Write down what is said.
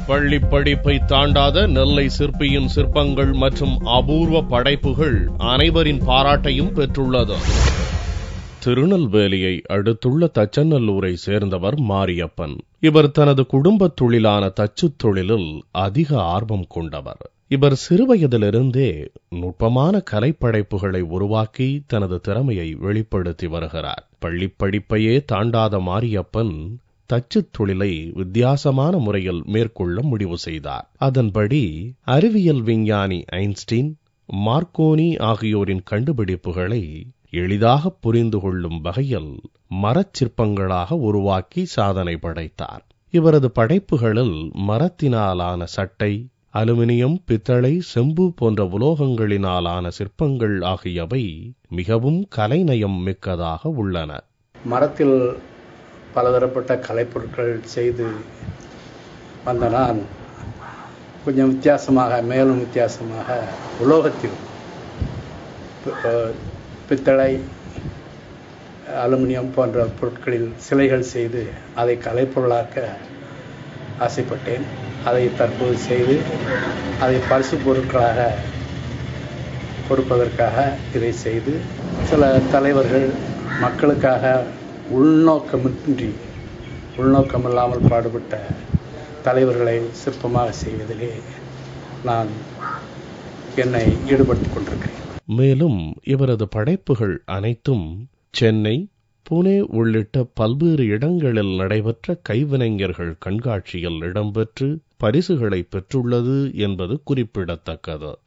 பள்ளி படிப்பை தாண்டாத நெல்லை சிற்பியின் சிற்பங்கள் மற்றும் அபூர்வ படைப்புகள் அனைவரின் பாராட்டையும் பெற்றுள்ளது திருநெல்வேலியை அடுத்துள்ள தச்சநல்லூரை சேர்ந்தவர் மாரியப்பன் இவர் தனது குடும்பத் தொழிலான தச்சுத் தொழிலில் அதிக ஆர்வம் கொண்டவர் இவர் சிறுவயதிலிருந்தே நுட்பமான கலைப்படைப்புகளை உருவாக்கி தனது திறமையை வெளிப்படுத்தி வருகிறார் பள்ளிப் படிப்பையே தாண்டாத மாரியப்பன் தச்சுத் தொழிலை வித்தியாசமான முறையில் மேற்கொள்ள முடிவு செய்தார் அதன்படி அறிவியல் விஞ்ஞானி ஐன்ஸ்டீன் மார்க்கோனி ஆகியோரின் கண்டுபிடிப்புகளை எளிதாக புரிந்து கொள்ளும் வகையில் மரச்சிற்பங்களாக உருவாக்கி சாதனை படைத்தார் இவரது படைப்புகளில் மரத்தினாலான சட்டை அலுமினியம் பித்தளை செம்பு போன்ற உலோகங்களினாலான சிற்பங்கள் ஆகியவை மிகவும் கலைநயம் மிக்கதாக உள்ளன மரத்தில் பலதரப்பட்ட கலைப்பொருட்கள் செய்து வந்த நான் கொஞ்சம் வித்தியாசமாக மேலும் வித்தியாசமாக உலோகத்தில் பி- அஹ் பித்தளை அலுமினியம் போன்ற பொருட்களில் சிலைகள் செய்து அதை கலைப்பொருளாக்க ஆசைப்பட்டேன் அதை தற்போது செய்து அதை பரிசு பொருட்களாக கொடுப்பதற்காக இதை செய்து சில தலைவர்கள் மக்களுக்காக உள்நோக்கமின்றி உள்நோக்கமில்லாமல் பாடுபட்ட தலைவர்களை சிற்பமாக செய்வதிலே நான் என்னை ஈடுபடுத்திக் கொண்டிருக்கிறேன் மேலும் இவரது படைப்புகள் அனைத்தும் சென்னை புனே உள்ளிட்ட பல்வேறு இடங்களில் நடைபெற்ற கைவினைஞர்கள் கண்காட்சியில் இடம்பெற்று பரிசுகளை பெற்றுள்ளது என்பது குறிப்பிடத்தக்கது